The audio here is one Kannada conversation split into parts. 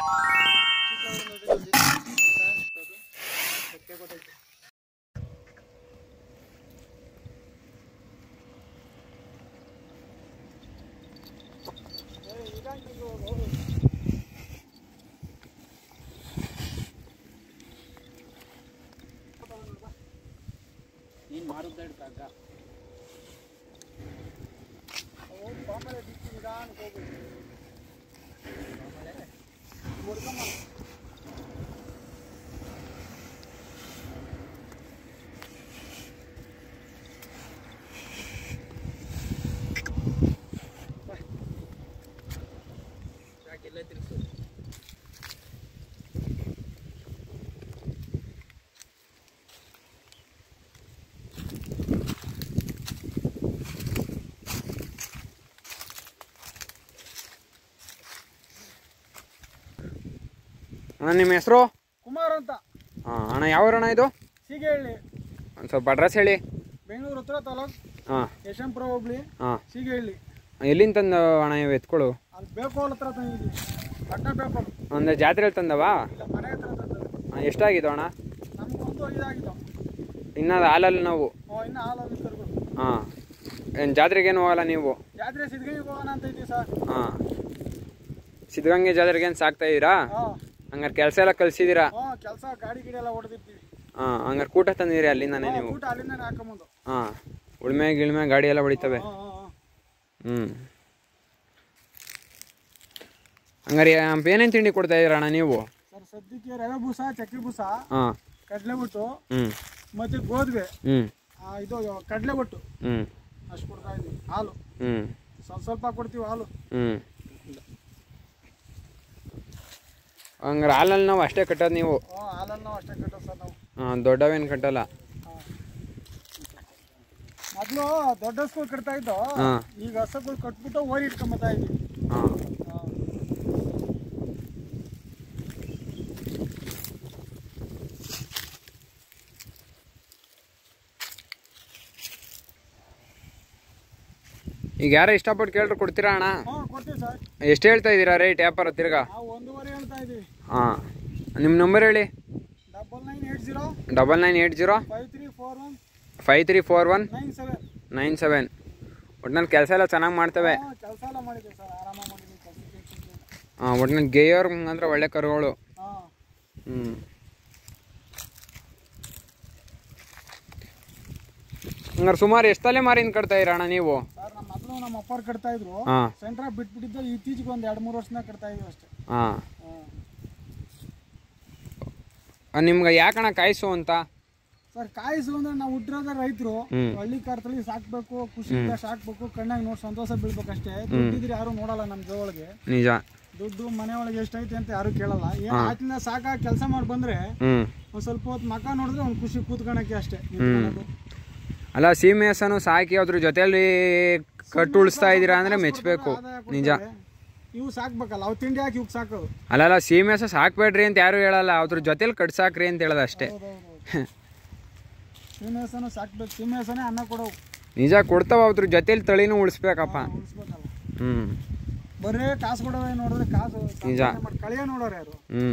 ನೀನು ಮಾರುದ್ದಾಡ್ ಕಾಕ ಯಾಕೆಲ್ಲ ತಿರ್ಸು ಅಣ್ಣ ನಿಮ್ಮ ಹೆಸರು ಕುಮಾರ್ ಅಂತ ಹಾಂ ಅಣ್ಣ ಯಾವ ಅಣ್ಣ ಇದು ಸೀಗೆಹಳ್ಳಿ ಒಂದು ಸ್ವಲ್ಪ ಅಡ್ರೆಸ್ ಹೇಳಿ ಬೆಂಗಳೂರು ಉತ್ತರ ತಾಲೂಕ್ ಹಾಂ ಯಶವಂತಪುರ ಹೋಗ್ಲಿ ಹಾಂ ಸೀಗೆಹಳ್ಳಿ ಎಲ್ಲಿಂದ ತಂದ ಅಣ್ಣ ಇವು ಎತ್ಕೊಳ್ಳು ಅಲ್ಲಿ ಬೇಕು ಹತ್ರ ತಂದಿದ್ದೀವಿ ಪಟ್ನ ಬೇಕು ಒಂದು ಜಾತ್ರೆಯಲ್ಲಿ ತಂದವಾ ಇಲ್ಲ ಮನೆ ಹತ್ರ ತಂದದ್ದು ಹಾಂ, ಎಷ್ಟಾಗಿದ್ದು ಅಣ್ಣ ನಮ್ಗೊಂದು ಇದಾಗಿತ್ತು ಇನ್ನು ಹಾಲಲ್ಲಿ ನಾವು ಓ ಇನ್ನು ಹಾಲಲ್ಲಿ ತರ್ಬೇಕು ಹಾಂ ಏನು ಜಾತ್ರೆಗೇನು ಹೋಗಲ್ಲ ನೀವು ಜಾತ್ರೆ ಸಿದ್ಗೈಗೆ ಹೋಗೋಣ ಅಂತ ಇದ್ದೀವಿ ಸರ್ ಹಾಂ ಸಿದ್ಧಗಂಗೆ ಜಾತ್ರೆಗೇನು ಸಾಕ್ತಾ ಇದ್ದೀರಾ ಹಾಂ ಹಂಗಾರೆ ಕೆಲಸ ಎಲ್ಲ ಕಲಿಸಿದ್ದೀರಾ ಹಾಂ ಕೆಲಸ ಗಾಡಿ ಗಿಡಿ ಎಲ್ಲ ಹೊಡೆದಿರ್ತೀವಿ ಹಾಂ ಹಂಗಾರೆ ಕೂಟ ತಂದಿದ್ದೀರಿ ಅಲ್ಲಿಂದಾನೆ ನೀವು ಊಟ ಅಲ್ಲಿಂದನೇ ಹಾಕೊಂಬಂದು ಹಾಂ ಉಳ್ಮೆ ಗಿಳ್ಮೆ ಗಾಡಿ ಎಲ್ಲ ಹೊಡಿತವೆ ಹಾಂ ಹಾಂ ಹಾಂ ಹ್ಞೂ ಹಂಗಾರೆ ಏನೇನು ತಿಂಡಿ ಕೊಡ್ತಾ ಇದ್ದೀರಾ ಅಣ್ಣ ನೀವು ಸರ್ ಸದ್ಯಕ್ಕೆ ರವೆ ಬೂಸ ಚಕ್ರಿ ಬೂಸ ಹಾಂ ಕಡಲೆ ಒಟ್ಟು ಹ್ಞೂ ಮತ್ತು ಗೋಧುವೆ ಹ್ಞೂ ಆ, ಇದು ಕಡಲೆ ಒಟ್ಟು ಹ್ಞೂ ಅಷ್ಟು ಕೊಡ್ತಾ ಇದ್ದೀವಿ ಹಾಲು ಹ್ಞೂ ಸ್ವಲ್ಪ ಸ್ವಲ್ಪ ಕೊಡ್ತೀವಿ ಹಾಲು ಹ್ಞೂ ಹಂಗಾರೆ ಹಾಲಲ್ಲಿ ನಾವು ಅಷ್ಟೇ ಕಟ್ಟೋದು ನೀವು ಹಾಂ ಹಾಲನ್ನು ನಾವು ಅಷ್ಟೇ ಕಟ್ಟೋದು ಸರ್ ನಾವು ಹಾಂ ದೊಡ್ಡವೇನು ಕಟ್ಟಲ್ಲ ಮೊದಲು ದೊಡ್ಡ ಹಸುಗಳು ಕಟ್ತಾ ಇದ್ದೋ ಹಾಂ ಈಗ ಹಸುಗಳು ಕಟ್ಬಿಟ್ಟು ಓರಿ ಇಟ್ಕೊಂಬತ್ತಾ ಇದ್ದೀವಿ ಹಾಂ ಹಾಂ. ಈಗ ಯಾರೋ ಇಷ್ಟಪಟ್ಟು ಕೇಳ್ರೆ ಕೊಡ್ತೀರಾ ಅಣ್ಣ ಹಾಂ ಕೊಡ್ತೀವಿ ಸರ್ ಎಷ್ಟು ಹೇಳ್ತಾ ಇದ್ದೀರಾ ರೇಟ್ ವ್ಯಾಪಾರ ತಿರ್ಗಾ ನಾವು ಒಂದೂವರೆ ಹೇಳ್ತಾ ಇದ್ದೀವಿ ಹಾಂ ನಿಮ್ಮ ನಂಬರ್ ಹೇಳಿ double nine eight zero double nine eight zero five three four one five three four one nine seven nine seven ಒಟ್ನಲ್ಲಿ ಕೆಲಸ ಎಲ್ಲ ಚೆನ್ನಾಗಿ ಮಾಡ್ತವೆ ಹಾಂ ಕೆಲಸ ಎಲ್ಲ ಮಾಡಿದ್ದೀವಿ ಸರ್ ಆರಾಮಾಗಿ ಮಾಡಿದ್ದೀವಿ ಕೆಲಸಕ್ಕೆ ಹಾಂ ಒಟ್ನಲ್ಲಿ ಗೇಯರ್ ಅಂದ್ರೆ ಒಳ್ಳೆ ಕರುಗಳು ಹಾಂ ಹ್ಞೂ ಹಂಗಾರೆ ಸುಮಾರು ಎಷ್ಟು ತಲೆಮಾರಿನ ಕಟ್ತಾ ಇದ್ದೀರಾ ಅಣ್ಣ ನೀವು ಸರ್ ನಮ್ಮ ಮೊದಲು ನಮ್ಮ ಅಪ್ಪರು ಕಟ್ತಾ ಇದ್ರು ಹಾಂ ಸೆಂಟ್ರಾಗ ಬಿಟ್ಬಿಟ್ಟಿದ್ದು ಇತ್ತೀಚೆಗೆ ಒಂದು ಎರಡು ಮೂರು ವರ್ಷನಾಗ ಕಟ್ತಾ ಇದೀವಿ ಅಷ್ಟೇ ಹಾಂ ಹಾಂ ನಿಮ್ಗೆ ಯಾಕಣ್ಣ ಕಾಯಿಸು ಅಂತ ಸರ್ ಕಾಯಿಸು ಅಂದ್ರೆ ನಾವು ಹುಟ್ಟಿರೋದ ರೈತರು ಹ್ಮ್. ಹಳ್ಳಿ ಕಾರ್ತಳಿ ಸಾಕ್ಬೇಕು ಖುಷಿಯಿಂದ ಸಾಕ್ಬೇಕು ಕಣ್ಣಾಗ ನೋಡಿ ಸಂತೋಷ ಬೀಳ್ಬೇಕಷ್ಟೇ ದುಡ್ಡಿದ್ರೆ ಯಾರು ನೋಡಲ್ಲ ನಮ್ಮ ಜೊಳಗೆ ನಿಜ ದುಡ್ಡು ಮನೆ ಒಳಗೆ ಎಷ್ಟೈತೆ ಅಂತ ಯಾರು ಕೇಳಲ್ಲ ಏನ್ ಆಚಿಂದ ಸಾಕಾಗಿ ಕೆಲಸ ಮಾಡಿ ಬಂದ್ರೆ ಹ್ಞೂ ಒಂದ್ ಸ್ವಲ್ಪ ಹೊತ್ತು ಮಕ ನೋಡಿದ್ರೆ ಒಂದು ಖುಷಿ ಕೂತ್ಕೊಳಕ್ಕೆ ಅಷ್ಟೇ ನಿಂತ್ಕೊಳ್ಳೋದು. ಅಲ್ಲ ಸೀಮೆ ಹಸನು ಸಾಕಿ ಅದ್ರ ಜೊತೆಲಿ ಕಟ್ಟು ಉಳಿಸ್ತಾ ಇದ್ದೀರಾ ಅಂದರೆ ಮೆಚ್ಚಬೇಕು ಆದಾಯ ನಿಜ ಕೊಡ್ತಾರೆ. ಇವು ಸಾಕ್ಬೇಕಲ್ಲ ಅವು ತಿಂಡಿ ಹಾಕಿ ಇವ್ ಸಾಕೋದು ಅಲ್ಲಲ್ಲ ಸೀಮೆ ಹಸ ಸಾಕ್ಬೇಡ್ರಿ ಅಂತ ಯಾರು ಹೇಳಲ್ಲ ಅದ್ರ ಜೊತೆಲಿ ಕಟ್ ಸಾಕ್ರಿ ಅಂತ ಹೇಳೋದು ಅಷ್ಟೇ ಸೀಮೆಸನು ಸಾಕ್ಬೇಕು ಸೀಮೆಸನೇ ಅನ್ನ ಕೊಡೋವು ನಿಜ ಕೊಡ್ತಾವ ಅದ್ರ ಜೊತೆಲಿ ತಳಿನೂ ಉಳಿಸ್ಬೇಕಪ್ಪ ಉಳಿಸ್ಬೇಕಲ್ಲ ಹ್ಞೂ ಬರೇ ಕಾಸು ಕೊಡೋವೆ ನೋಡಿದ್ರೆ ಕಾಸು ನಿಜ. ಸಂಪಾದನೆ ಮಾಡಿ ಕಳಿಯ ನೋಡೋರು ಯಾರು ಹ್ಞೂ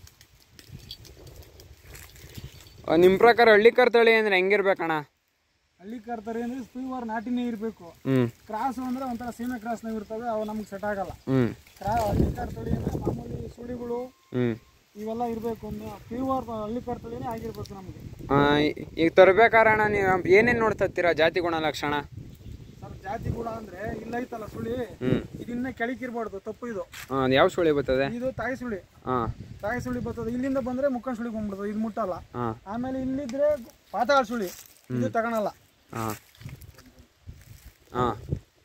ನಿಮ್ಮ ಪ್ರಕಾರ ಹಳ್ಳಿ ಕರ್ ತಳಿ ಅಂದ್ರೆ ಹೆಂಗಿರ್ಬೇಕಣ್ಣ ಹಳ್ಳಿ ಕರ್ತಾರೆ ಅಂದ್ರೆ ಪ್ಯೂರ್ ನಾಟಿನೇ ಇರಬೇಕು ಹ್ಞೂ ಕ್ರಾಸ್ ಅಂದ್ರೆ ಒಂಥರ ಸೀಮೆ ಕ್ರಾಸ್ನಾಗ ಇರ್ತವೆ ಅವು ನಮ್ಗೆ ಸೆಟ್ ಆಗಲ್ಲ ಹ್ಞೂ ಕ್ರಾ ಹಳ್ಳಿ ಕರ್ತಳಿ ಅಂದ್ರೆ ಮಾಮೂಲಿ ಸುಳಿಗಳು ಹ್ಞೂ ಇವೆಲ್ಲ ಇರಬೇಕು ಅಂದ್ರೆ ಪ್ಯೂರ್ ಹಳ್ಳಿ ಕರ್ತಳಿನೇ ಆಗಿರ್ಬೇಕು ನಮಗೆ ಈಗ ತರ್ಬೇಕಾರೆ ಅಣ್ಣ ನೀವು ಏನೇನು ನೋಡ್ತೀರಾ ಜಾತಿ ಗುಣಲಕ್ಷಣ ಸರ್ ಜಾತಿ ಕೂಡ ಅಂದ್ರೆ ಇಲ್ಲ ಐತಲ್ಲ ಸುಳಿ ಹ್ಞೂ ಇದನ್ನ ಕೆಳಕಿರ್ಬಾರ್ದು ತಪ್ಪು ಇದು ಹಾಂ ಯಾವ ಸುಳಿ ಬರ್ತದೆ ಇದು ತಾಯಿ ಸುಳಿ ಹಾಂ ತಾಯಿ ಸುಳಿ ಬರ್ತದೆ ಇಲ್ಲಿಂದ ಬಂದ್ರೆ ಮುಖಂಡ್ ಸುಳಿ ಬಂದ್ಬಿಡ್ತದೆ ಇದು ಮುಟ್ಟಲ್ಲ ಹಾಂ ಆಮೇಲೆ ಇಲ್ಲಿದ್ರೆ ಪಾತಾಳ ಸುಳಿ ಇದು ತಗೊಳಲ್ಲ ಹಾಂ ಹಾಂ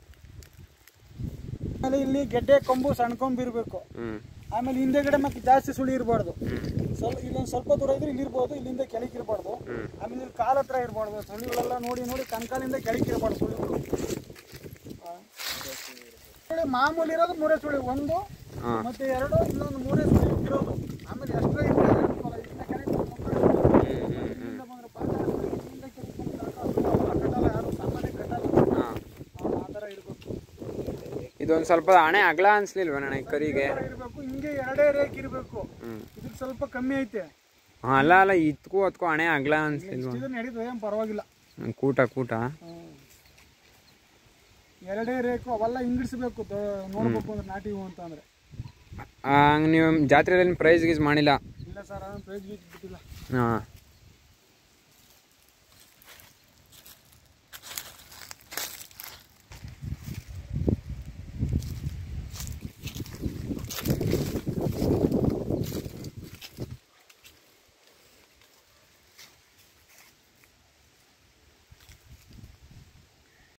ಆಮೇಲೆ ಇಲ್ಲಿ ಗೆಡ್ಡೆ ಕೊಂಬು ಸಣ್ಣ ಕೊಂಬು ಇರಬೇಕು ಹ್ಞೂ ಆಮೇಲೆ ಹಿಂದೆಗಡೆ ಮತ್ತೆ ಜಾಸ್ತಿ ಸುಳಿ ಇರಬಾರ್ದು ಸ್ವಲ್ಪ ಇಲ್ಲೊಂದು ಸ್ವಲ್ಪ ದೂರ ಇದ್ರೆ ಇಲ್ಲಿ ಇರ್ಬೋದು ಇಲ್ಲಿಂದ ಕೆಳಗೆ ಇರಬಾರ್ದು ಆಮೇಲೆ ಇಲ್ಲಿ ಕಾಲ ಹತ್ರ ಇರಬಾರ್ದು ಸುಳಿಗಳೆಲ್ಲ ನೋಡಿ ನೋಡಿ ಕಣ್ಕಾಲಿಂದ ಕೆಳಗೆ ಇರಬಾರ್ದು ಸುಳಿಗಳು ಆ. ಸುಳಿ ಮಾಮೂಲಿ ಇರೋದು ಮೂರೇ ಸುಳಿ ಒಂದು ಹಾಂ ಮತ್ತೆ ಎರಡು ಇನ್ನೊಂದು ಮೂರೇ ಸುಳಿ ಇರೋದು ಆಮೇಲೆ ಎಕ್ಸ್ಟ್ರಾ ಇದ್ರೆ ಇದನ್ನ ಕೆಳಗೆ ಬಂದು ಇಲ್ಲಿಂದ ಬಂದ್ರೆ ಪಾತಾಳ ಸುಳಿ, ಇಲ್ಲಿಂದ ಕೆಳಗೆ ಬಂದ್ರೆ ಸಾಕು. ಅದು ಕಟ್ಟಲ್ಲ ಯಾರು ಸಾಮಾನ್ಯ ಕಟ್ಟಲ್ಲ ಹಾಂ ಆ- ಆ ಥರ ಇರಬೇಕು ಇದೊಂದು ಸ್ವಲ್ಪ ಹಣೆ ಅಗಲ ಅನ್ಸ್ಲಿಲ್ವ ನನಗೆ ಕರಿಗೆ ಇರಬೇಕು ಹಿಂಗೆ ಇದಕ್ಕೆ ಎರಡೇ ರೇಕ್ ಇರಬೇಕು ಹ್ಮ್. ಇದಕ್ಕೆ ಸ್ವಲ್ಪ ಕಮ್ಮಿ ಐತೆ ಹಾಂ ಅಲ್ಲ ಅಲ್ಲ ಇದ್ಕೂ ಅದಕ್ಕೂ ಹಣೆ ಅಗ್ಲ ಅನ್ಸಿಲ್ವ ಇದು ನಡೀತದೆ ಏನು ಪರವಾಗಿಲ್ಲ ಹ್ಮ್, ಕೂಟ ಕೂಟ ಹ್ಮ್. ಎರಡೇ ರೇಕು ಅವೆಲ್ಲ ಹಿಂಗಿಡಿಸ್ಬೇಕು ನೋಡ್ಬೇಕು ಅಂದ್ರೆ ನಾಟಿ ಹೂ ಅಂತ ಅಂದ್ರೆ ಹಂಗೆ ನೀವು ಜಾತ್ರೆಯಲ್ಲಿ ಪ್ರೈಸ್ ಗೀಸ್ ಮಾಡಿಲ್ಲ ಇಲ್ಲ ಸರ್ ಪ್ರೈಸ್ ಗೀಸ್ ಬಿಟ್ಟಿಲ್ಲ ಹಾಂ